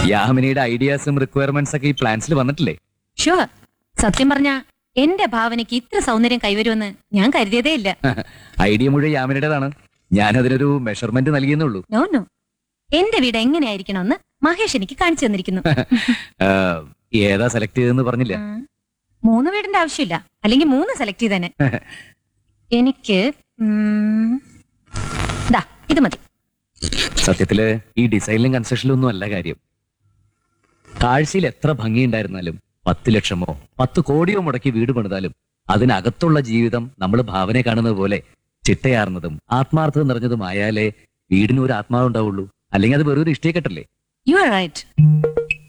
യാമിനിയുടെ ഐഡിയാസും requirements ഒക്കെ ഈ പ്ലാൻസിൽ വന്നിട്ടില്ലേ ഷുവർ സത്യം പറഞ്ഞ എന്റെ ഭാവനയ്ക്ക് ഇത്ര സൗന്ദര്യം കൈവരുമെന്ന് ഞാൻ കരുതിയതേ ഇല്ല ഐഡിയ മുഴുവൻ യാമിനിയുടേതാണ് ഞാൻ അതിനൊരു മെഷർമെന്റ് നൽകിയെന്നുള്ളൂ നോ നോ എന്റെ വീട് എങ്ങനെയായിരിക്കണമെന്ന് മഹേഷ് എനിക്ക് കാണിച്ചു തന്നിരിക്കുന്നു ആ, ഏതാ സെലക്ട് ചെയ്തെന്ന് പറഞ്ഞില്ല ഉം. മൂന്ന് വീടിന്റെ ആവശ്യമില്ല അല്ലെങ്കിൽ മൂന്ന് സെലക്ട് ചെയ്തേനെ എനിക്ക് ഉം, ദാ ഇത് മതി സത്യത്തില് ഈ ഡിസൈനിലും കൺസ്ട്രക്ഷനിലും ഒന്നും അല്ല കാര്യം കാഴ്ചയിൽ എത്ര ഭംഗിയുണ്ടായിരുന്നാലും പത്ത് ലക്ഷമോ പത്ത് കോടിയോ മുടക്കി വീട് പണിതാലും അതിനകത്തുള്ള ജീവിതം നമ്മൾ ഭാവനയെ കാണുന്നത് പോലെ ചിട്ടയാർന്നതും ആത്മാർത്ഥത നിറഞ്ഞതും ആയാലേ വീടിന് ഒരു ആത്മാവ് ഉണ്ടാവുള്ളൂ അല്ലെങ്കിൽ അത് വെറൊരു ഇഷ്ടേ കെട്ടല്ലേ യു ആർ റൈറ്റ്